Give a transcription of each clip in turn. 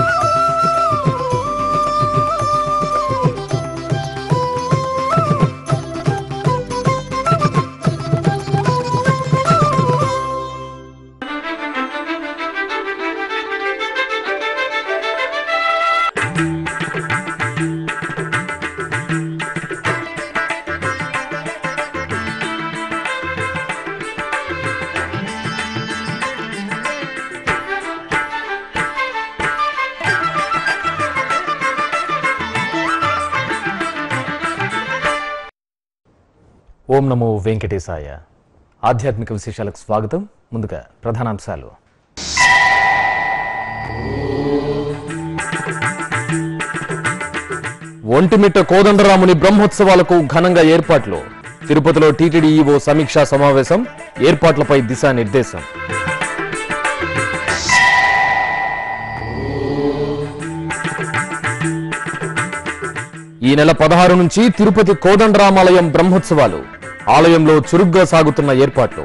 ఓం నమో వెంకటేశాయ ఆధ్యాత్మిక విశేషాలకు స్వాగతం ముందుగా ప్రధానాంశాలు ఒంటిమిట్ట కోదండరాముని బ్రహ్మోత్సవాలకు ఘనంగా ఏర్పాట్లు తిరుపతిలో టీటీడీ ఈవో సమీక్షా సమావేశం ఏర్పాట్లపై దిశానిర్దేశం ఈ నెల పదహారు నుంచి తిరుపతి కోదండరామాలయం బ్రహ్మోత్సవాలు ఆలయంలో చురుగ్గా సాగుతున్న ఏర్పాట్లు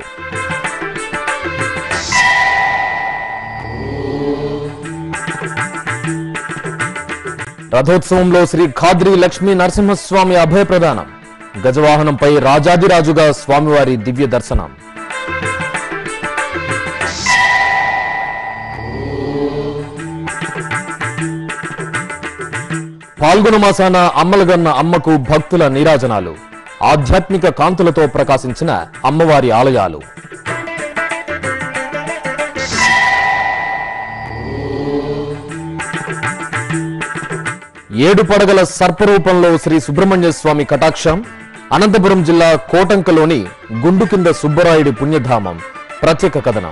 రథోత్సవంలో శ్రీ ఖాద్రి లక్ష్మీ నరసింహస్వామి అభయ ప్రదానం గజవాహనంపై రాజాదిరాజుగా స్వామివారి దివ్య దర్శనం పాల్గొన మాసాన అమ్మలగన్న అమ్మకు భక్తుల నీరాజనాలు ఆధ్యాత్మిక కాంతులతో ప్రకాశించిన అమ్మవారి ఆలయాలు ఏడు పడగల సర్పరూపంలో శ్రీ సుబ్రహ్మణ్య స్వామి కటాక్షం అనంతపురం జిల్లా కోటంకలోని గుండు కింద సుబ్బరాయుడి పుణ్యధామం ప్రత్యేక కథనం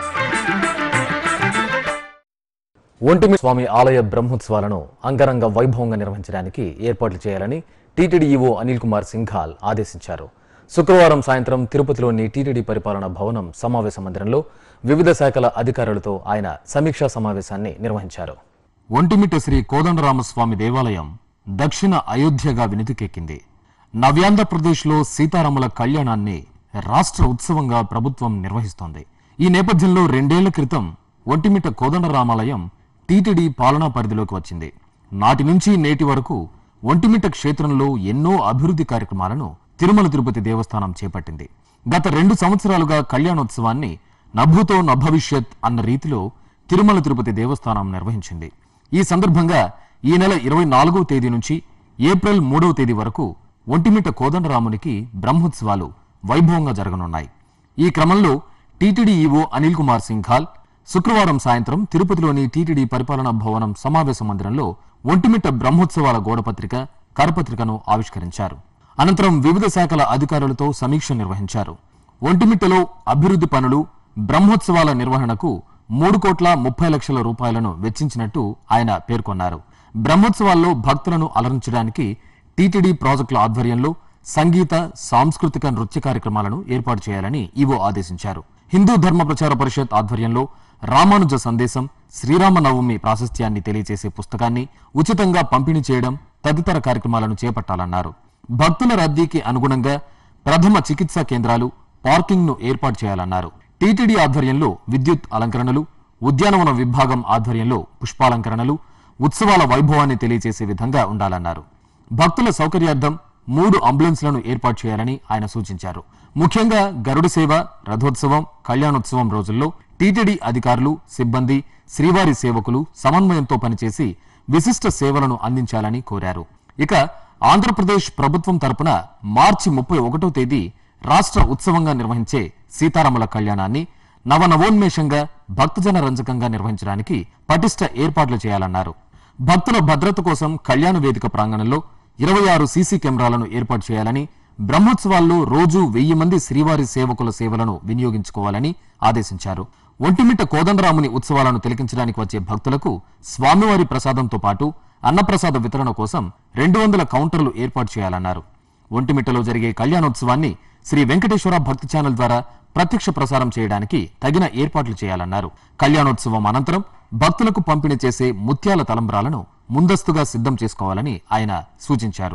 ఒంటిమి స్వామి ఆలయ బ్రహ్మోత్సవాలను అంగరంగ వైభవంగా నిర్వహించడానికి ఏర్పాట్లు చేయాలని టీటీడీ ఈవో అనిల్ కుమార్ సింఘాల్ ఆదేశించారు శుక్రవారం సాయంత్రం తిరుపతిలోని టీటీడీ పరిపాలనా భవనం సమావేశ మందిరంలో వివిధ శాఖల అధికారులతో ఆయన సమీక్షా సమావేశాన్ని నిర్వహించారు ఒంటిమిట్ట శ్రీ కోదండరామస్వామి దేవాలయం దక్షిణ అయోధ్యగా వినితికెక్కింది నవ్యాంధ్రప్రదేశ్లో సీతారాముల కళ్యాణాన్ని రాష్ట్ర ఉత్సవంగా ప్రభుత్వం నిర్వహిస్తోంది ఈ నేపథ్యంలో రెండేళ్ల క్రితం ఒంటిమిట్ట కోదండరామాలయం టీటీడీ పాలనా పరిధిలోకి వచ్చింది నాటి నుంచి నేటి వరకు ఒంటిమిట్ట క్షేత్రంలో ఎన్నో అభివృద్ధి కార్యక్రమాలను తిరుమల తిరుపతి దేవస్థానం చేపట్టింది గత రెండు సంవత్సరాలుగా కళ్యాణోత్సవాన్ని నభూతో నభవిష్యత్ అన్న రీతిలో తిరుమల తిరుపతి దేవస్థానం నిర్వహించింది ఈ సందర్భంగా ఈ నెల ఇరవై నాలుగవ తేదీ నుంచి ఏప్రిల్ మూడవ తేదీ వరకు ఒంటిమిట్ట కోదండరామునికి బ్రహ్మోత్సవాలు వైభవంగా జరగనున్నాయి ఈ క్రమంలో టీటీడీ ఈవో అనిల్ కుమార్ సింఘాల్ శుక్రవారం సాయంత్రం తిరుపతిలోని టీటీడీ పరిపాలనా భవనం సమావేశ మందిరంలో ఒంటిమిట్ట బ్రహ్మోత్సవాల గోడపత్రిక కరపత్రికను ఆవిష్కరించారు అనంతరం వివిధ శాఖల అధికారులతో సమీక్ష నిర్వహించారు ఒంటిమిట్టలో అభివృద్ధి పనులు బ్రహ్మోత్సవాల నిర్వహణకు మూడు కోట్ల ముప్పై లక్షల రూపాయలను వెచ్చించినట్టు ఆయన పేర్కొన్నారు బ్రహ్మోత్సవాల్లో భక్తులను అలరించడానికి టీటీడీ ప్రాజెక్టుల ఆధ్వర్యంలో సంగీత సాంస్కృతిక నృత్య కార్యక్రమాలను ఏర్పాటు చేయాలని ఈవో ఆదేశించారు హిందూ ధర్మ ప్రచార పరిషత్ ఆధ్వర్యంలో రామానుజ సందేశం శ్రీరామ నవమి ప్రాశస్త్యాన్ని తెలియజేసే పుస్తకాన్ని ఉచితంగా పంపిణీ చేయడం తదితర కార్యక్రమాలను చేపట్టాలన్నారు భక్తుల రద్దీకి అనుగుణంగా ప్రథమ చికిత్సా కేంద్రాలు పార్కింగ్ ను ఏర్పాటు చేయాలన్నారు టీటీడీ ఆధ్వర్యంలో విద్యుత్ అలంకరణలు ఉద్యానవన విభాగం ఆధ్వర్యంలో పుష్పాలంకరణలు ఉత్సవాల వైభవాన్ని తెలియజేసే విధంగా ఉండాలన్నారు భక్తుల సౌకర్యార్థం మూడు అంబులెన్స్లను ఏర్పాటు చేయాలని ఆయన సూచించారు ముఖ్యంగా గరుడ సేవ రథోత్సవం కళ్యాణోత్సవం రోజుల్లో టీటీడీ అధికారులు సిబ్బంది శ్రీవారి సేవకులు సమన్వయంతో పనిచేసి విశిష్ట సేవలను అందించాలని కోరారు ఇక ఆంధ్రప్రదేశ్ ప్రభుత్వం తరపున మార్చి ముప్పై ఒకటో తేదీ రాష్ట్ర ఉత్సవంగా నిర్వహించే సీతారాముల కళ్యాణాన్ని నవనవోన్మేషంగా భక్తజన రంజకంగా నిర్వహించడానికి పటిష్ట ఏర్పాట్లు చేయాలన్నారు భక్తుల భద్రత కోసం కళ్యాణ వేదిక ప్రాంగణంలో ఇరవై ఆరు సీసీ కెమెరాలను ఏర్పాటు చేయాలని బ్రహ్మోత్సవాల్లో రోజు వెయ్యి మంది శ్రీవారి సేవకుల సేవలను వినియోగించుకోవాలని ఆదేశించారు ఒంటిమిట్ట కోదండరాముని ఉత్సవాలను తిలకించడానికి వచ్చే భక్తులకు స్వామివారి ప్రసాదంతో పాటు అన్నప్రసాద వితరణ కోసం రెండు వందల కౌంటర్లు ఏర్పాటు చేయాలన్నారు ఒంటిమిట్టలో జరిగే కళ్యాణోత్సవాన్ని శ్రీ వెంకటేశ్వర భక్తి ఛానల్ ద్వారా ప్రత్యక్ష ప్రసారం చేయడానికి తగిన ఏర్పాట్లు చేయాలన్నారు కళ్యాణోత్సవం అనంతరం భక్తులకు పంపిణీ చేసే ముత్యాల తలంబ్రాలను ముందస్తుగా సిద్ధం చేసుకోవాలని ఆయన సూచించారు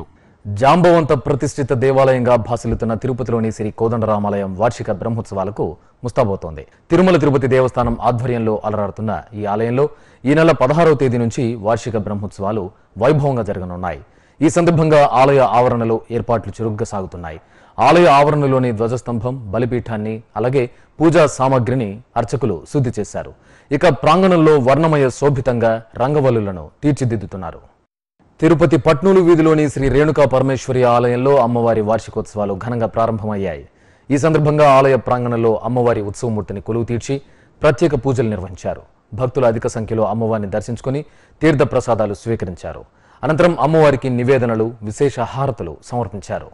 జాంబవంత ప్రతిష్ఠిత దేవాలయంగా భాసిల్లుతున్న తిరుపతిలోని శ్రీ కోదండరామాలయం వార్షిక బ్రహ్మోత్సవాలకు ముస్తాబోతోంది తిరుమల తిరుపతి దేవస్థానం ఆధ్వర్యంలో అలరాడుతున్న ఈ ఆలయంలో ఈ నెల పదహారవ తేదీ నుంచి వార్షిక బ్రహ్మోత్సవాలు వైభవంగా జరగనున్నాయి ఈ సందర్భంగా ఆలయ ఆవరణలో ఏర్పాట్లు చురుగ్గా సాగుతున్నాయి ఆలయ ఆవరణలోని ధ్వజస్తంభం బలిపీఠాన్ని అలాగే పూజా సామాగ్రిని అర్చకులు శుద్ధి చేశారు ఇక ప్రాంగణంలో వర్ణమయ శోభితంగా రంగవల్లులను తీర్చిదిద్దుతున్నారు తిరుపతి పట్నూలు వీధిలోని శ్రీ రేణుకా పరమేశ్వరి ఆలయంలో అమ్మవారి వార్షికోత్సవాలు ఘనంగా ప్రారంభమయ్యాయి ఈ సందర్భంగా ఆలయ ప్రాంగణంలో అమ్మవారి ఉత్సవమూర్తిని కొలువు తీర్చి ప్రత్యేక పూజలు నిర్వహించారు భక్తులు అధిక సంఖ్యలో అమ్మవారిని దర్శించుకుని తీర్థ ప్రసాదాలు స్వీకరించారు అనంతరం అమ్మవారికి నివేదనలు విశేష హారతులు సమర్పించారు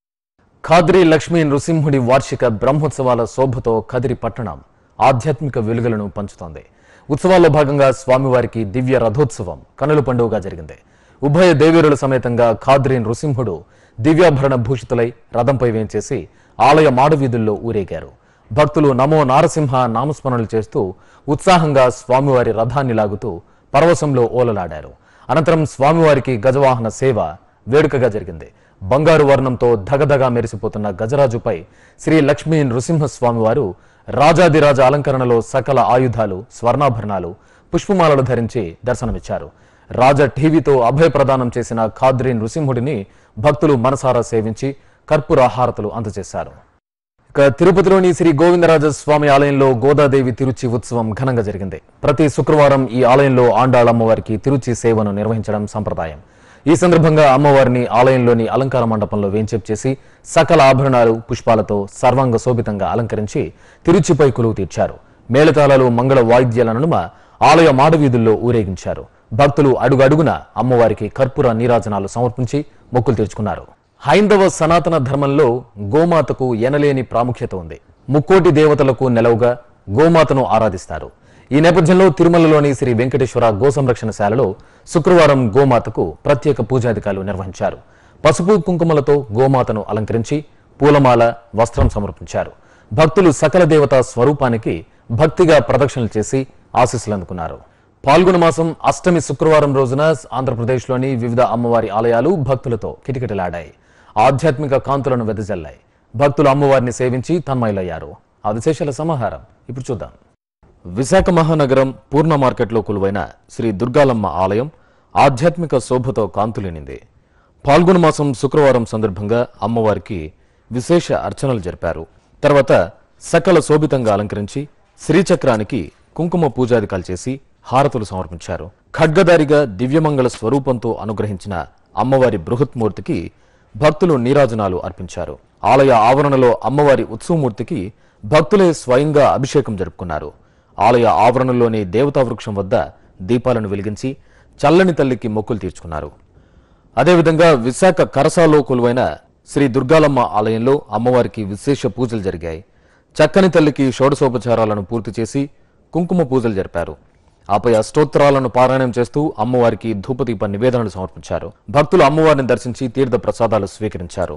ఖాద్రి లక్ష్మీ నృసింహుడి వార్షిక బ్రహ్మోత్సవాల శోభతో కదిరి పట్టణం ఆధ్యాత్మిక వెలుగులను పంచుతోంది ఉత్సవాల్లో భాగంగా స్వామివారికి దివ్య రథోత్సవం కనుల పండుగగా జరిగింది ఉభయ దేవేరుల సమేతంగా ఖాద్రి నృసింహుడు దివ్యాభరణ భూషితులై రథంపై వేంచేసి ఆలయ మాడవీధుల్లో ఊరేగారు భక్తులు నమో నారసింహ నామస్మరణలు చేస్తూ ఉత్సాహంగా స్వామివారి రథాన్ని లాగుతూ పరవశంలో ఓలలాడారు అనంతరం స్వామివారికి గజవాహన సేవ వేడుకగా జరిగింది బంగారు వర్ణంతో ధగధగా మెరిసిపోతున్న గజరాజుపై శ్రీ లక్ష్మీ నృసింహస్వామివారు రాజాదిరాజ అలంకరణలో సకల ఆయుధాలు స్వర్ణాభరణాలు పుష్పమాలలు ధరించి దర్శనమిచ్చారు రాజ టీవీతో అభయ ప్రదానం చేసిన ఖాద్రి నృసింహుడిని భక్తులు మనసారా సేవించి కర్పూర హారతులు అందజేశారు ఇక తిరుపతిలోని శ్రీ గోవిందరాజ స్వామి ఆలయంలో గోదాదేవి తిరుచి ఉత్సవం ఘనంగా జరిగింది ప్రతి శుక్రవారం ఈ ఆలయంలో ఆండాళ్ అమ్మవారికి తిరుచి సేవను నిర్వహించడం సంప్రదాయం ఈ సందర్భంగా అమ్మవారిని ఆలయంలోని అలంకార మండపంలో వేంచేపు చేసి సకల ఆభరణాలు పుష్పాలతో సర్వాంగ శోభితంగా అలంకరించి తిరుచిపై కొలువు తీర్చారు మేళతాళాలు మంగళ వాయిద్యాల నడుమ ఆలయ మాడవీధుల్లో ఊరేగించారు భక్తులు అడుగడుగున అమ్మవారికి కర్పూర నీరాజనాలు సమర్పించి మొక్కులు తీర్చుకున్నారు హైందవ సనాతన ధర్మంలో గోమాతకు ఎనలేని ప్రాముఖ్యత ఉంది ముక్కోటి దేవతలకు నెలవుగా గోమాతను ఆరాధిస్తారు ఈ నేపథ్యంలో తిరుమలలోని శ్రీ వెంకటేశ్వర గో సంరక్షణశాలలో శుక్రవారం గోమాతకు ప్రత్యేక పూజాధికారులు నిర్వహించారు పసుపు కుంకుమలతో గోమాతను అలంకరించి పూలమాల వస్త్రం సమర్పించారు భక్తులు సకల దేవత స్వరూపానికి భక్తిగా ప్రదక్షిణలు చేసి ఆశీస్సులు అందుకున్నారు పాల్గొన మాసం అష్టమి శుక్రవారం రోజున ఆంధ్రప్రదేశ్లోని వివిధ అమ్మవారి ఆలయాలు భక్తులతో కిటకిటలాడాయి ఆధ్యాత్మిక కాంతులను వెదజల్లాయి భక్తులు అమ్మవారిని సేవించి తన్మయులయ్యారు ఆ విశేషాల సమాహారం ఇప్పుడు చూద్దాం విశాఖ మహానగరం పూర్ణ మార్కెట్లో కొలువైన శ్రీ దుర్గాలమ్మ ఆలయం ఆధ్యాత్మిక శోభతో కాంతులేనింది పాల్గొన మాసం శుక్రవారం సందర్భంగా అమ్మవారికి విశేష అర్చనలు జరిపారు తర్వాత సకల శోభితంగా అలంకరించి శ్రీచక్రానికి కుంకుమ పూజాదికాలు చేసి హారతులు సమర్పించారు ఖడ్గదారిగా దివ్యమంగళ స్వరూపంతో అనుగ్రహించిన అమ్మవారి బృహత్మూర్తికి భక్తులు నీరాజనాలు అర్పించారు ఆలయ ఆవరణలో అమ్మవారి ఉత్సవమూర్తికి భక్తులే స్వయంగా అభిషేకం జరుపుకున్నారు ఆలయ ఆవరణలోని దేవతా వృక్షం వద్ద దీపాలను వెలిగించి చల్లని తల్లికి మొక్కులు తీర్చుకున్నారు అదేవిధంగా విశాఖ కరసాలో కొలువైన శ్రీ దుర్గాలమ్మ ఆలయంలో అమ్మవారికి విశేష పూజలు జరిగాయి చక్కని తల్లికి షోడశోపచారాలను పూర్తి చేసి కుంకుమ పూజలు జరిపారు ఆపై అష్టోత్తరాలను పారాయణం చేస్తూ అమ్మవారికి ధూపదీప నివేదనలు సమర్పించారు భక్తులు అమ్మవారిని దర్శించి తీర్థ ప్రసాదాలు స్వీకరించారు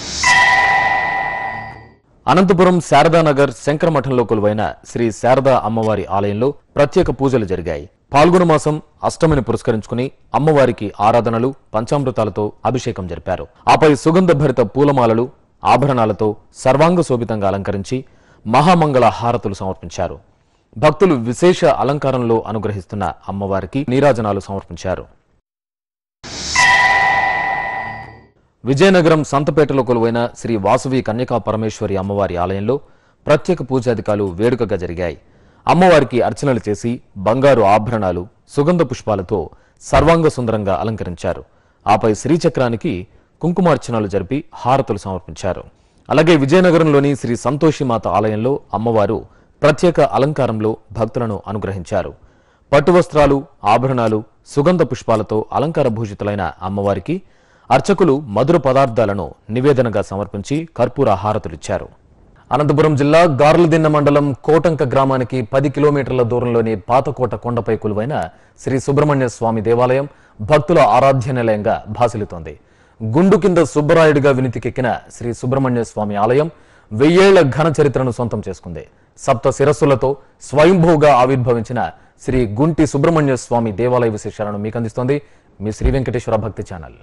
అనంతపురం శారదానగర్ శంకరమఠంలో కొలువైన శ్రీ శారదా అమ్మవారి ఆలయంలో ప్రత్యేక పూజలు జరిగాయి పాల్గొన మాసం అష్టమిని పురస్కరించుకుని అమ్మవారికి ఆరాధనలు పంచామృతాలతో అభిషేకం జరిపారు ఆపై సుగంధ భరిత పూలమాలలు ఆభరణాలతో సర్వాంగ శోభితంగా అలంకరించి మహామంగళ హారతులు సమర్పించారు భక్తులు విశేష అలంకారంలో అనుగ్రహిస్తున్న అమ్మవారికి నీరాజనాలు సమర్పించారు విజయనగరం సంతపేటలో కొలువైన శ్రీ వాసవి కన్యకా పరమేశ్వరి అమ్మవారి ఆలయంలో ప్రత్యేక పూజాధికాలు వేడుకగా జరిగాయి అమ్మవారికి అర్చనలు చేసి బంగారు ఆభరణాలు సుగంధ పుష్పాలతో సర్వాంగ సుందరంగా అలంకరించారు ఆపై శ్రీచక్రానికి కుంకుమార్చనలు జరిపి హారతులు సమర్పించారు అలాగే విజయనగరంలోని శ్రీ సంతోషిమాత ఆలయంలో అమ్మవారు ప్రత్యేక అలంకారంలో భక్తులను అనుగ్రహించారు పట్టు వస్త్రాలు ఆభరణాలు సుగంధ పుష్పాలతో అలంకార భూషితులైన అమ్మవారికి అర్చకులు మధుర పదార్థాలను నివేదనగా సమర్పించి కర్పూర హారతులిచ్చారు అనంతపురం జిల్లా గార్లదిన్న మండలం కోటంక గ్రామానికి పది కిలోమీటర్ల దూరంలోని పాతకోట కొండపై కొలువైన శ్రీ సుబ్రహ్మణ్య స్వామి దేవాలయం భక్తుల ఆరాధ్య నిలయంగా భాసిల్లుతోంది గుండు కింద సుబ్బరాయుడిగా వినితికెక్కిన శ్రీ సుబ్రహ్మణ్య స్వామి ఆలయం వెయ్యేళ్ల ఘన చరిత్రను సొంతం చేసుకుంది సప్త శిరస్సులతో స్వయంభూగా ఆవిర్భవించిన శ్రీ గుంటి సుబ్రహ్మణ్య స్వామి దేవాలయ విశేషాలను మీకు అందిస్తోంది మీ శ్రీ వెంకటేశ్వర భక్తి ఛానల్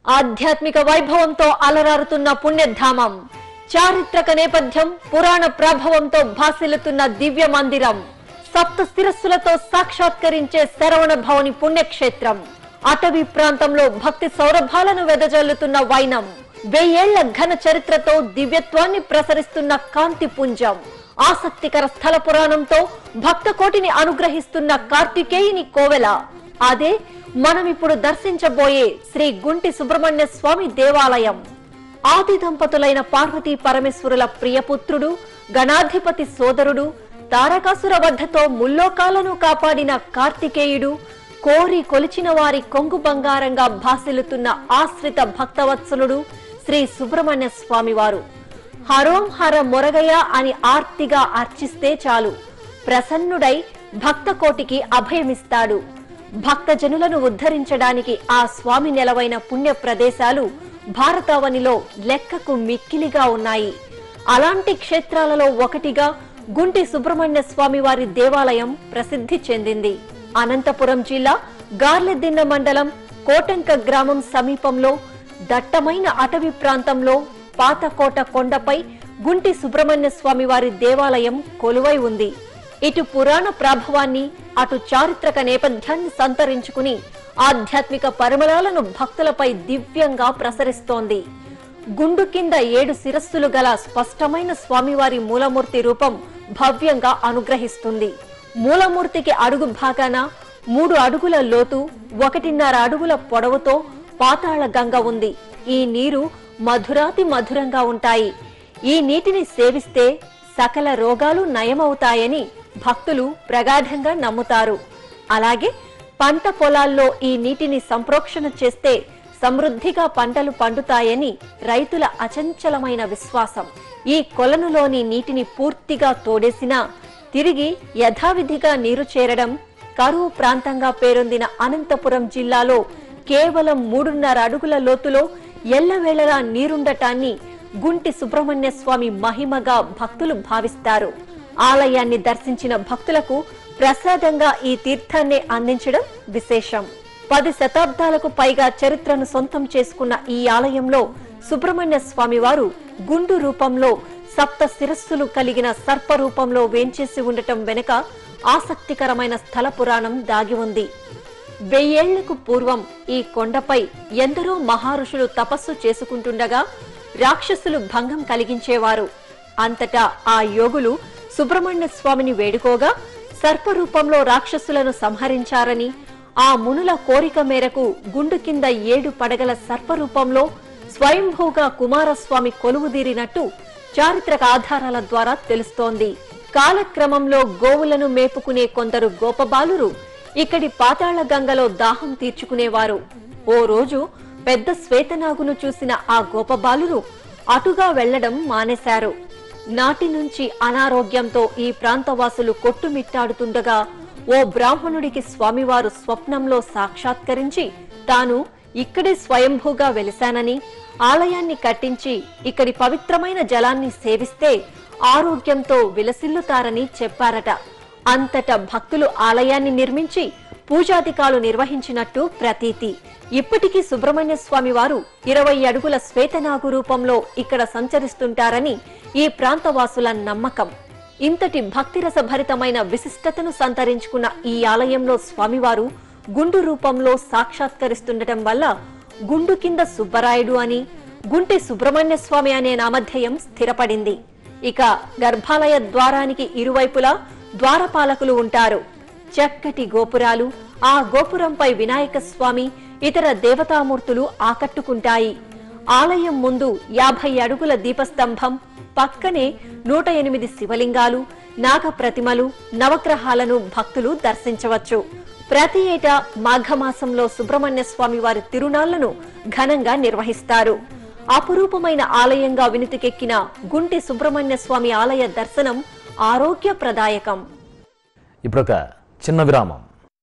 ఆధ్యాత్మిక వైభవంతో అలరారుతున్న పుణ్యధామం చారిత్రక నేపథ్యం పురాణ ప్రభావంతో భాసిల్లుతున్న దివ్య మందిరం సప్త శిరస్సులతో సాక్షాత్కరించే శరవణ భవని పుణ్యక్షేత్రం అటవీ ప్రాంతంలో భక్తి సౌరభాలను వెదజల్లుతున్న వైనం వెయ్యేళ్ల ఘన చరిత్రతో దివ్యత్వాన్ని ప్రసరిస్తున్న కాంతి పుంజం ఆసక్తికర స్థల పురాణంతో భక్త కోటిని అనుగ్రహిస్తున్న కార్తికేయుని కోవెల అదే మనం ఇప్పుడు దర్శించబోయే శ్రీ గుంటి సుబ్రహ్మణ్య స్వామి దేవాలయం ఆది దంపతులైన పార్వతీ పరమేశ్వరుల ప్రియపుత్రుడు గణాధిపతి సోదరుడు తారకాసుర వద్దతో ముల్లోకాలను కాపాడిన కార్తికేయుడు కోరి కొలిచిన వారి కొంగు బంగారంగా భాసిల్లుతున్న ఆశ్రిత భక్తవత్సలుడు శ్రీ సుబ్రహ్మణ్య స్వామివారు హరోం హర మొరగయ అని ఆర్తిగా అర్చిస్తే చాలు ప్రసన్నుడై భక్త కోటికి అభయమిస్తాడు భక్తజనులను ఉద్ధరించడానికి ఆ స్వామి నెలవైన పుణ్య ప్రదేశాలు భారతావనిలో లెక్కకు మిక్కిలిగా ఉన్నాయి అలాంటి క్షేత్రాలలో ఒకటిగా గుంటి సుబ్రహ్మణ్య స్వామి వారి దేవాలయం ప్రసిద్ధి చెందింది అనంతపురం జిల్లా గార్లెదిన్న మండలం కోటంక గ్రామం సమీపంలో దట్టమైన అటవీ ప్రాంతంలో పాతకోట కొండపై గుంటి సుబ్రహ్మణ్య స్వామి వారి దేవాలయం కొలువై ఉంది ఇటు పురాణ ప్రాభవాన్ని అటు చారిత్రక నేపథ్యాన్ని సంతరించుకుని ఆధ్యాత్మిక పరిమళాలను భక్తులపై దివ్యంగా ప్రసరిస్తోంది గుండు కింద ఏడు శిరస్సులు గల స్పష్టమైన స్వామివారి మూలమూర్తి రూపం భవ్యంగా అనుగ్రహిస్తుంది మూలమూర్తికి అడుగు భాగాన మూడు అడుగుల లోతు ఒకటిన్నర అడుగుల పొడవుతో పాతాళ గంగ ఉంది ఈ నీరు మధురాతి మధురంగా ఉంటాయి ఈ నీటిని సేవిస్తే సకల రోగాలు నయమవుతాయని భక్తులు ప్రగాఢంగా నమ్ముతారు అలాగే పంట పొలాల్లో ఈ నీటిని సంప్రోక్షణ చేస్తే సమృద్ధిగా పంటలు పండుతాయని రైతుల అచంచలమైన విశ్వాసం ఈ కొలనులోని నీటిని పూర్తిగా తోడేసినా తిరిగి యథావిధిగా నీరు చేరడం కరువు ప్రాంతంగా పేరొందిన అనంతపురం జిల్లాలో కేవలం మూడున్నర అడుగుల లోతులో ఎల్లవేళలా నీరుండటాన్ని గుంటి సుబ్రహ్మణ్య స్వామి మహిమగా భక్తులు భావిస్తారు ఆలయాన్ని దర్శించిన భక్తులకు ప్రసాదంగా ఈ తీర్థాన్ని అందించడం విశేషం పది శతాబ్దాలకు పైగా చరిత్రను సొంతం చేసుకున్న ఈ ఆలయంలో సుబ్రహ్మణ్య స్వామి వారు గుండు రూపంలో సప్త శిరస్సులు కలిగిన సర్ప రూపంలో వేంచేసి ఉండటం వెనుక ఆసక్తికరమైన స్థల పురాణం దాగి ఉంది వెయ్యేళ్లకు పూర్వం ఈ కొండపై ఎందరో మహారుషులు తపస్సు చేసుకుంటుండగా రాక్షసులు భంగం కలిగించేవారు అంతటా ఆ యోగులు సుబ్రహ్మణ్య స్వామిని వేడుకోగా సర్పరూపంలో రాక్షసులను సంహరించారని ఆ మునుల కోరిక మేరకు గుండు కింద ఏడు పడగల సర్పరూపంలో స్వయంభూగా కుమారస్వామి కొలువుదీరినట్టు చారిత్రక ఆధారాల ద్వారా తెలుస్తోంది కాలక్రమంలో గోవులను మేపుకునే కొందరు గోపబాలురు ఇక్కడి పాతాళ గంగలో దాహం తీర్చుకునేవారు ఓ రోజు పెద్ద శ్వేతనాగును చూసిన ఆ గోపబాలురు అటుగా వెళ్లడం మానేశారు నాటి నుంచి అనారోగ్యంతో ఈ ప్రాంతవాసులు కొట్టుమిట్టాడుతుండగా ఓ బ్రాహ్మణుడికి స్వామివారు స్వప్నంలో సాక్షాత్కరించి తాను ఇక్కడే స్వయంభూగా వెలిశానని ఆలయాన్ని కట్టించి ఇక్కడి పవిత్రమైన జలాన్ని సేవిస్తే ఆరోగ్యంతో విలసిల్లుతారని చెప్పారట అంతట భక్తులు ఆలయాన్ని నిర్మించి పూజాధికాలు నిర్వహించినట్టు ప్రతీతి ఇప్పటికీ సుబ్రహ్మణ్య స్వామి వారు ఇరవై అడుగుల శ్వేతనాగు రూపంలో ఇక్కడ సంచరిస్తుంటారని ఈ ప్రాంతవాసుల నమ్మకం ఇంతటి భక్తిరస భరితమైన విశిష్టతను సంతరించుకున్న ఈ ఆలయంలో స్వామివారు గుండు రూపంలో సాక్షాత్కరిస్తుండటం వల్ల గుండు కింద సుబ్బరాయుడు అని గుంటి సుబ్రహ్మణ్య స్వామి అనే నామధేయం స్థిరపడింది ఇక గర్భాలయ ద్వారానికి ఇరువైపులా ద్వారపాలకులు ఉంటారు చక్కటి గోపురాలు ఆ గోపురంపై వినాయక స్వామి ఇతర దేవతామూర్తులు ఆకట్టుకుంటాయి ఆలయం ముందు యాభై అడుగుల దీపస్తంభం పక్కనే నూట ఎనిమిది శివలింగాలు నాగ ప్రతిమలు నవగ్రహాలను భక్తులు దర్శించవచ్చు ప్రతి ఏటా మాఘమాసంలో సుబ్రహ్మణ్య స్వామి వారి తిరునాళ్లను ఘనంగా నిర్వహిస్తారు అపురూపమైన ఆలయంగా వినుతికెక్కిన గుంటి సుబ్రహ్మణ్య స్వామి ఆలయ దర్శనం ఆరోగ్యప్రదాయకం ఇప్పుడొక చిన్న విరామం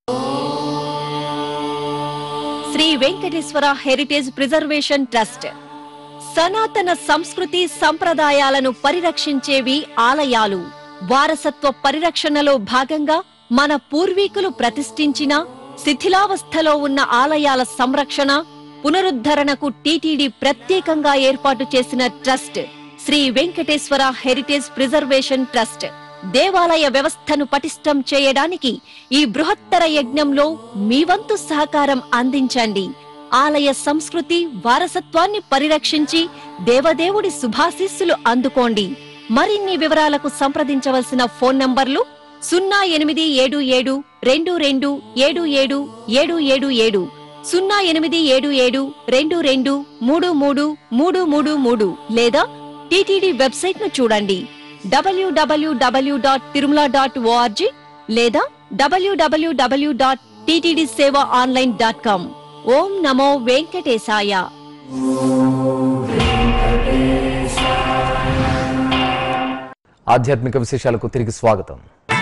Sri Venkateswara heritage preservation trust సనాతన సంస్కృతి సంప్రదాయాలను పరిరక్షించేవి ఆలయాలు వారసత్వ పరిరక్షణలో భాగంగా మన పూర్వీకులు ప్రతిష్ఠించిన శిథిలావస్థలో ఉన్న ఆలయాల సంరక్షణ పునరుద్ధరణకు టీటీడీ ప్రత్యేకంగా ఏర్పాటు చేసిన trust Sri Venkateswara heritage preservation trust దేవాలయ వ్యవస్థను పటిష్టం చేయడానికి ఈ బృహత్తర యజ్ఞంలో మీ వంతు సహకారం అందించండి ఆలయ సంస్కృతి వారసత్వాన్ని పరిరక్షించి దేవదేవుడి శుభాశీస్సులు అందుకోండి మరిన్ని వివరాలకు సంప్రదించవలసిన ఫోన్ నంబర్లు సున్నా ఎనిమిది ఏడు ఏడు రెండు రెండు ఏడు ఏడు ఏడు ఏడు ఏడు సున్నా ఎనిమిది ఏడు ఏడు రెండు రెండు మూడు మూడు మూడు మూడు మూడు లేదా టిటిడి వెబ్సైట్ ను చూడండి WWW dot Tirumala dot ORG లేదా WWW dot TTD seva online dot com ఓం నమో వెంకటేశాయ ఆధ్యాత్మిక విశేషాలకు తిరిగి స్వాగతం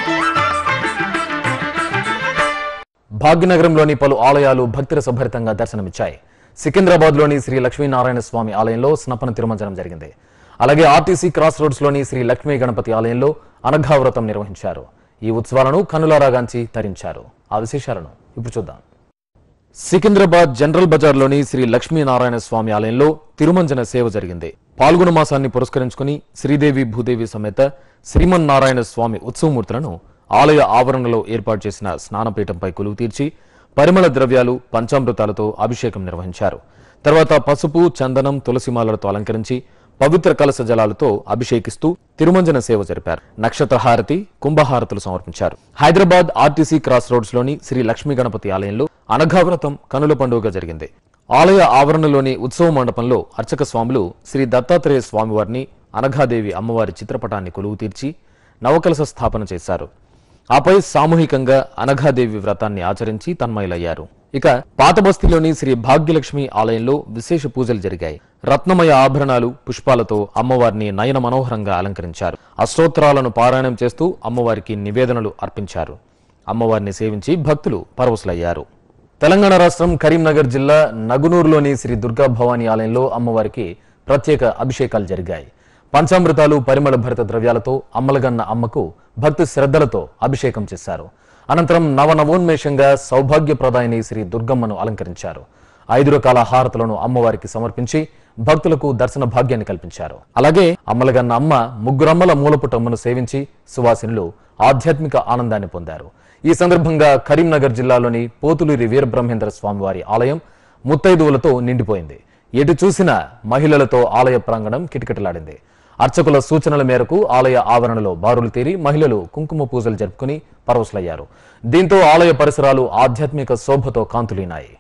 భాగ్యనగరంలోని పలు ఆలయాలు భక్తిరసభరితంగా దర్శనమిచ్చాయి సికింద్రాబాద్లోని శ్రీ లక్ష్మీనారాయణ స్వామి ఆలయంలో స్నపన తిరుమంజనం జరిగింది అలాగే ఆర్టీసీ క్రాస్ రోడ్స్లోని శ్రీ లక్ష్మీ గణపతి ఆలయంలో అనఘావ్రతం నిర్వహించారు ఈ ఉత్సవాలను కనులారాగాంచి తరించారు ఆ విశేషాలను ఇప్పుడు చూద్దాం సికింద్రాబాద్ జనరల్ బజార్లోని శ్రీ లక్ష్మీనారాయణ స్వామి ఆలయంలో తిరుమంజన సేవ జరిగింది పాల్గొన మాసాన్ని పురస్కరించుకుని శ్రీదేవి భూదేవి సమేత శ్రీమన్నారాయణ స్వామి ఉత్సవమూర్తులను ఆలయ ఆవరణలో ఏర్పాటు చేసిన స్నానపీఠంపై కొలువు తీర్చి పరిమళ ద్రవ్యాలు పంచామృతాలతో అభిషేకం నిర్వహించారు తర్వాత పసుపు చందనం తులసిమాలలతో అలంకరించి పవిత్ర కలశ జలాలతో అభిషేకిస్తూ తిరుమంజన సేవ జరిపారు నక్షత్ర హారతి కుంభహారతులు సమర్పించారు హైదరాబాద్ ఆర్టీసీ క్రాస్ రోడ్స్ లోని శ్రీ లక్ష్మీ గణపతి ఆలయంలో అనఘావ్రతం కనుల పండుగ జరిగింది ఆలయ ఆవరణలోని ఉత్సవ మండపంలో అర్చక స్వాములు శ్రీ దత్తాత్రేయ స్వామివారిని అనఘాదేవి అమ్మవారి చిత్రపటాన్ని కొలువు తీర్చి నవకలశ స్థాపన చేశారు ఆపై సామూహికంగా అనఘాదేవి వ్రతాన్ని ఆచరించి తన్మయులయ్యారు ఇక పాతబస్తీలోని శ్రీ భాగ్యలక్ష్మి ఆలయంలో విశేష పూజలు జరిగాయి రత్నమయ ఆభరణాలు పుష్పాలతో అమ్మవారిని నయన మనోహరంగా అలంకరించారు అష్టోత్తరాలను పారాయణం చేస్తూ అమ్మవారికి నివేదనలు అర్పించారు అమ్మవారిని సేవించి భక్తులు పరవశులయ్యారు తెలంగాణ రాష్ట్రం కరీంనగర్ జిల్లా నగునూరులోని శ్రీ దుర్గా భవానీ ఆలయంలో అమ్మవారికి ప్రత్యేక అభిషేకాలు జరిగాయి పంచామృతాలు పరిమళ భరిత ద్రవ్యాలతో అమ్మలగన్న అమ్మకు భక్తి శ్రద్ధలతో అభిషేకం చేశారు అనంతరం నవనవోన్మేషంగా సౌభాగ్యప్రదాయిని శ్రీ దుర్గమ్మను అలంకరించారు ఐదు రకాల హారతులను అమ్మవారికి సమర్పించి భక్తులకు దర్శన భాగ్యాన్ని కల్పించారు అలాగే అమ్మలగన్న అమ్మ ముగ్గురమ్మల మూలపుటమ్మను సేవించి సువాసినులు ఆధ్యాత్మిక ఆనందాన్ని పొందారు ఈ సందర్భంగా కరీంనగర్ జిల్లాలోని పోతులూరి వీరబ్రహ్మేంద్ర స్వామివారి ఆలయం ముత్తైదువులతో నిండిపోయింది ఎటు చూసినా మహిళలతో ఆలయ ప్రాంగణం కిటకిటలాడింది అర్చకుల సూచనల మేరకు ఆలయ ఆవరణలో బారులు తీరి మహిళలు కుంకుమ పూజలు జరుపుకుని పరవశులయ్యారు దీంతో ఆలయ పరిసరాలు ఆధ్యాత్మిక శోభతో కాంతులీనాయి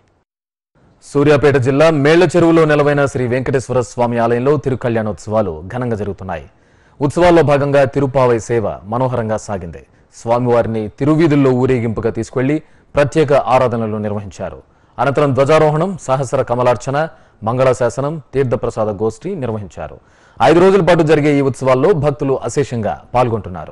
సూర్యాపేట జిల్లా మేళ్ల చెరువులో నెలవైన శ్రీ వెంకటేశ్వర స్వామి ఆలయంలో తిరుకల్యాణోత్సవాలు ఘనంగా జరుగుతున్నాయి ఉత్సవాల్లో భాగంగా తిరుపావై సేవ మనోహరంగా సాగింది స్వామివారిని తిరువీధుల్లో ఊరేగింపుగా తీసుకెళ్లి ప్రత్యేక ఆరాధనలు నిర్వహించారు అనంతరం ధ్వజారోహణం సహస్ర కమలార్చన మంగళాశాసనం తీర్థప్రసాద గోష్ఠి నిర్వహించారు ఐదు రోజుల పాటు జరిగే ఈ ఉత్సవాల్లో భక్తులు అశేషంగా పాల్గొంటున్నారు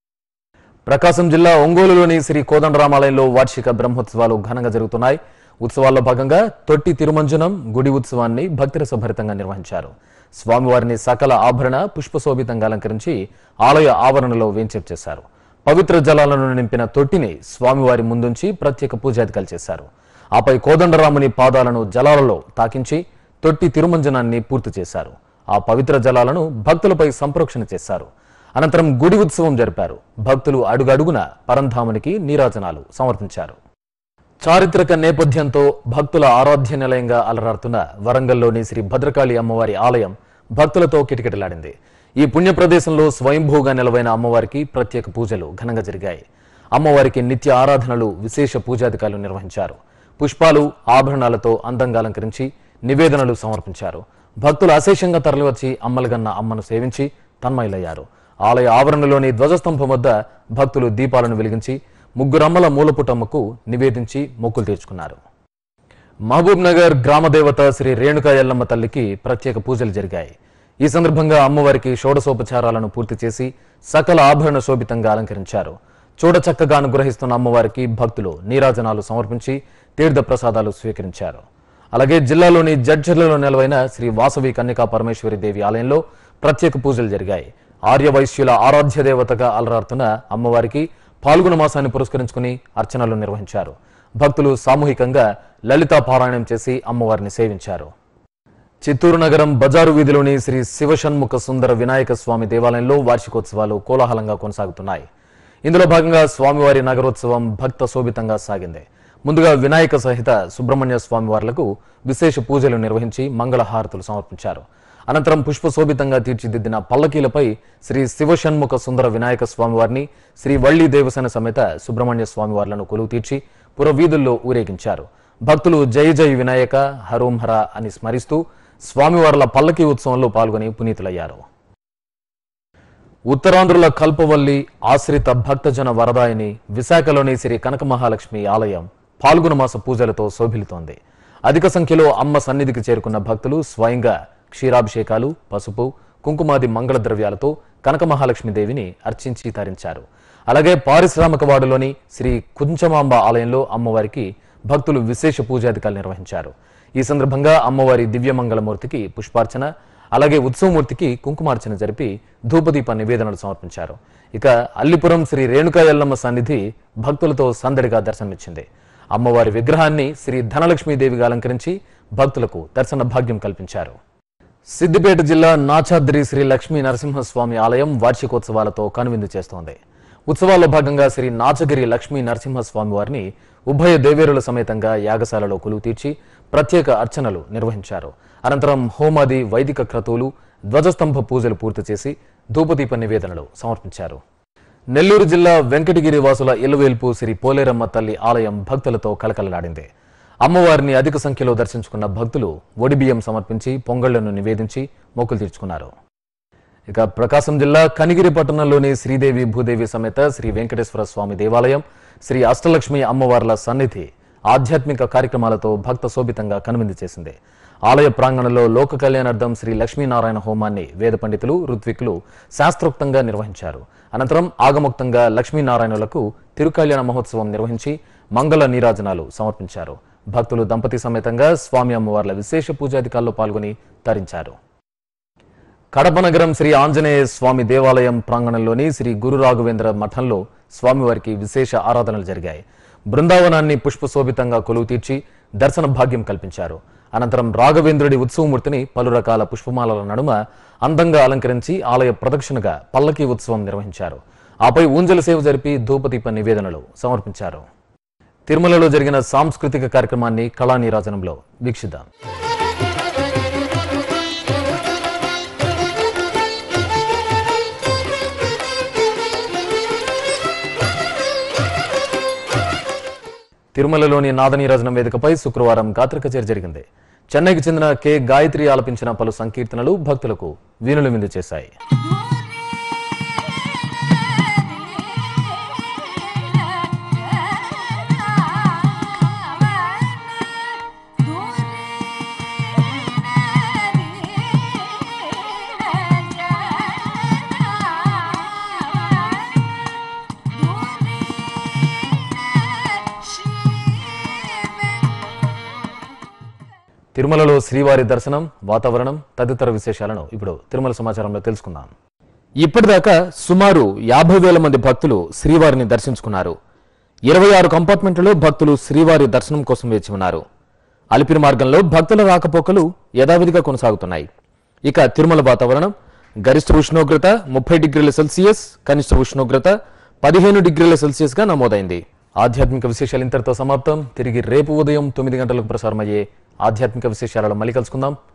ప్రకాశం జిల్లా ఒంగోలులోని శ్రీ కోదండరామాలయంలో వార్షిక బ్రహ్మోత్సవాలు ఘనంగా జరుగుతున్నాయి ఉత్సవాల్లో భాగంగా తొట్టి తిరుమంజనం గుడి ఉత్సవాన్ని భక్తిరసభరితంగా నిర్వహించారు స్వామివారిని సకల ఆభరణ పుష్పశోభితంగా అలంకరించి ఆలయ ఆవరణలో వేంచేపు చేశారు పవిత్ర జలాలను నింపిన తొట్టిని స్వామివారి ముందుంచి ప్రత్యేక పూజాధికాలు చేశారు ఆపై కోదండరాముని పాదాలను జలాలలో తాకించి తొట్టి తిరుమంజనాన్ని పూర్తి చేశారు ఆ పవిత్ర జలాలను భక్తులపై సంప్రోక్షణ చేశారు అనంతరం గుడి ఉత్సవం జరిపారు భక్తులు అడుగడుగున పరంధామునికి నీరాజనాలు సమర్పించారు చారిత్రక నేపథ్యంతో భక్తుల ఆరాధ్య నిలయంగా అలరారుతున్న వరంగల్లోని శ్రీ భద్రకాళి అమ్మవారి ఆలయం భక్తులతో కిటకిటలాడింది ఈ పుణ్య ప్రదేశంలో స్వయంభూగా నిలవైన అమ్మవారికి ప్రత్యేక పూజలు ఘనంగా జరిగాయి అమ్మవారికి నిత్య ఆరాధనలు విశేష పూజాధికారులు నిర్వహించారు పుష్పాలు ఆభరణాలతో అందంగా అలంకరించి నివేదనలు సమర్పించారు భక్తులు అశేషంగా తరలివచ్చి అమ్మలగన్న అమ్మను సేవించి తన్మయులయ్యారు ఆలయ ఆవరణలోని ధ్వజస్తంభం వద్ద భక్తులు దీపాలను వెలిగించి ముగ్గురమ్మల మూలపుటమ్మకు నివేదించి మొక్కులు తీర్చుకున్నారు మహబూబ్ నగర్ గ్రామ దేవత శ్రీ రేణుకా ఎల్లమ్మ తల్లికి ప్రత్యేక పూజలు జరిగాయి ఈ సందర్భంగా అమ్మవారికి షోడశోపచారాలను పూర్తి చేసి సకల ఆభరణ శోభితంగా అలంకరించారు చూడ చక్కగా అనుగ్రహిస్తున్న అమ్మవారికి భక్తులు నీరాజనాలు సమర్పించి తీర్థ ప్రసాదాలు స్వీకరించారు అలాగే జిల్లాలోని జడ్చర్లలో నెలవైన శ్రీ వాసవి కన్యకా పరమేశ్వరి దేవి ఆలయంలో ప్రత్యేక పూజలు జరిగాయి ఆర్య వైశ్యుల ఆరాధ్య దేవతగా అలరారుతున్న అమ్మవారికి పాల్గొన మాసాన్ని పురస్కరించుకుని అర్చనలు నిర్వహించారు భక్తులు సామూహికంగా లలితా పారాయణం చేసి అమ్మవారిని సేవించారు చిత్తూరు నగరం బజారు వీధిలోని శ్రీ శివషణ్ముఖ సుందర వినాయక స్వామి దేవాలయంలో వార్షికోత్సవాలు కోలాహలంగా కొనసాగుతున్నాయి ఇందులో భాగంగా స్వామివారి నగరోత్సవం భక్త శోభితంగా సాగింది ముందుగా వినాయక సహిత సుబ్రహ్మణ్య స్వామివార్లకు విశేష పూజలు నిర్వహించి మంగళహారతులు సమర్పించారు అనంతరం పుష్పశోభితంగా తీర్చిదిద్దిన పల్లకీలపై శ్రీ శివషణ్ముఖ సుందర వినాయక స్వామివారిని శ్రీ వల్లి దేవసేన సమేత సుబ్రహ్మణ్య స్వామివార్లను కొలువు తీర్చి పురవీధుల్లో ఊరేగించారు భక్తులు జై జై వినాయక హరోం హర అని స్మరిస్తూ స్వామివార్ల పల్లకీ ఉత్సవంలో పాల్గొని పునీతులయ్యారు ఉత్తరాంధ్రుల కల్పవల్లి ఆశ్రిత భక్తజన వరదాయిని విశాఖలోని శ్రీ కనక మహాలక్ష్మి ఆలయం పాల్గొన మాస పూజలతో శోభిలుతోంది అధిక సంఖ్యలో అమ్మ సన్నిధికి చేరుకున్న భక్తులు స్వయంగా క్షీరాభిషేకాలు పసుపు కుంకుమాది మంగళ ద్రవ్యాలతో కనక మహాలక్ష్మి దేవిని అర్చించి తరించారు అలాగే పారిశ్రామికవాడలోని శ్రీ కుంచమాంబ ఆలయంలో అమ్మవారికి భక్తులు విశేష పూజాధికాలు నిర్వహించారు ఈ సందర్భంగా అమ్మవారి దివ్యమంగళమూర్తికి పుష్పార్చన అలాగే ఉత్సవమూర్తికి కుంకుమార్చన జరిపి ధూపదీప నివేదనలు సమర్పించారు ఇక అల్లిపురం శ్రీ రేణుకా ఎల్లమ్మ సన్నిధి భక్తులతో సందడిగా దర్శనమిచ్చింది అమ్మవారి విగ్రహాన్ని శ్రీ ధనలక్ష్మీదేవిగా అలంకరించి భక్తులకు దర్శన భాగ్యం కల్పించారు సిద్దిపేట జిల్లా నాచాద్రి శ్రీ లక్ష్మీ నరసింహస్వామి ఆలయం వార్షికోత్సవాలతో కనువిందు చేస్తోంది ఉత్సవాల్లో భాగంగా శ్రీ నాచగిరి లక్ష్మీ నరసింహస్వామి వారిని ఉభయ దేవేరుల సమేతంగా యాగశాలలో కొలువు తీర్చి ప్రత్యేక అర్చనలు నిర్వహించారు అనంతరం హోమాది వైదిక క్రతువులు ధ్వజస్తంభ పూజలు పూర్తి చేసి ధూపదీప నివేదనలు సమర్పించారు నెల్లూరు జిల్లా వెంకటగిరి వాసుల ఇలవేల్పు శ్రీ పోలేరమ్మ తల్లి ఆలయం భక్తులతో కలకలలాడింది అమ్మవారిని అధిక సంఖ్యలో దర్శించుకున్న భక్తులు ఒడిబియ్యం సమర్పించి పొంగళ్లను నివేదించి మొక్కులు తీర్చుకున్నారు ఇక ప్రకాశం జిల్లా కనిగిరి పట్టణంలోని శ్రీదేవి భూదేవి సమేత శ్రీ వెంకటేశ్వర స్వామి దేవాలయం శ్రీ అష్టలక్ష్మి అమ్మవార్ల సన్నిధి ఆధ్యాత్మిక కార్యక్రమాలతో భక్త శోభితంగా కనువిందు చేసింది ఆలయ ప్రాంగణంలో లోక కళ్యాణార్థం శ్రీ లక్ష్మీనారాయణ హోమాన్ని వేద పండితులు ఋత్వికులు శాస్త్రోక్తంగా నిర్వహించారు అనంతరం ఆగమోక్తంగా లక్ష్మీనారాయణులకు తిరుకళ్యాణ మహోత్సవం నిర్వహించి మంగళ నీరాజనాలు సమర్పించారు భక్తులు దంపతి సమేతంగా స్వామి అమ్మవార్ల విశేష పూజాధికాల్లో పాల్గొని తరించారు కడప నగరం శ్రీ ఆంజనేయ స్వామి దేవాలయం ప్రాంగణంలోని శ్రీ గురు రాఘవేంద్ర మఠంలో స్వామివారికి విశేష ఆరాధనలు జరిగాయి బృందావనాన్ని పుష్పశోభితంగా కొలువు తీర్చి దర్శన భాగ్యం కల్పించారు అనంతరం రాఘవేంద్రుడి ఉత్సవమూర్తిని పలు రకాల పుష్పమాలల నడుమ అందంగా అలంకరించి ఆలయ ప్రదక్షిణగా పల్లకీ ఉత్సవం నిర్వహించారు ఆపై ఊంజల సేవ జరిపి ధూపదీప నివేదనలు సమర్పించారు తిరుమలలో జరిగిన సాంస్కృతిక కార్యక్రమాన్ని కళా నీరాజనంలో వీక్షిద్దాం తిరుమలలోని నాదనీరాజనం వేదికపై శుక్రవారం గాత్ర కచేరి జరిగింది చెన్నైకి చెందిన కె గాయత్రి ఆలపించిన పలు సంకీర్తనలు భక్తులకు వీణులు విందు చేశాయి తిరుమలలో శ్రీవారి దర్శనం వాతావరణం తదితర విశేషాలను ఇప్పుడు తిరుమల సమాచారంలో తెలుసుకుందాం ఇప్పటిదాకా సుమారు యాభై వేల మంది భక్తులు శ్రీవారిని దర్శించుకున్నారు ఇరవై ఆరు కంపార్ట్మెంట్లలో భక్తులు శ్రీవారి దర్శనం కోసం వేచి ఉన్నారు అలిపిరి మార్గంలో భక్తుల రాకపోకలు యథావిధిగా కొనసాగుతున్నాయి ఇక తిరుమల వాతావరణం గరిష్ట ఉష్ణోగ్రత ముప్పై డిగ్రీల సెల్సియస్ కనిష్ట ఉష్ణోగ్రత పదిహేను డిగ్రీల సెల్సియస్ గా నమోదైంది ఆధ్యాత్మిక విశేషాలు ఇంతటితో సమాప్తం తిరిగి రేపు ఉదయం తొమ్మిది గంటలకు ప్రసారమయ్యే ఆధ్యాత్మిక విశేషాలలో మళ్ళీ కలుసుకుందాం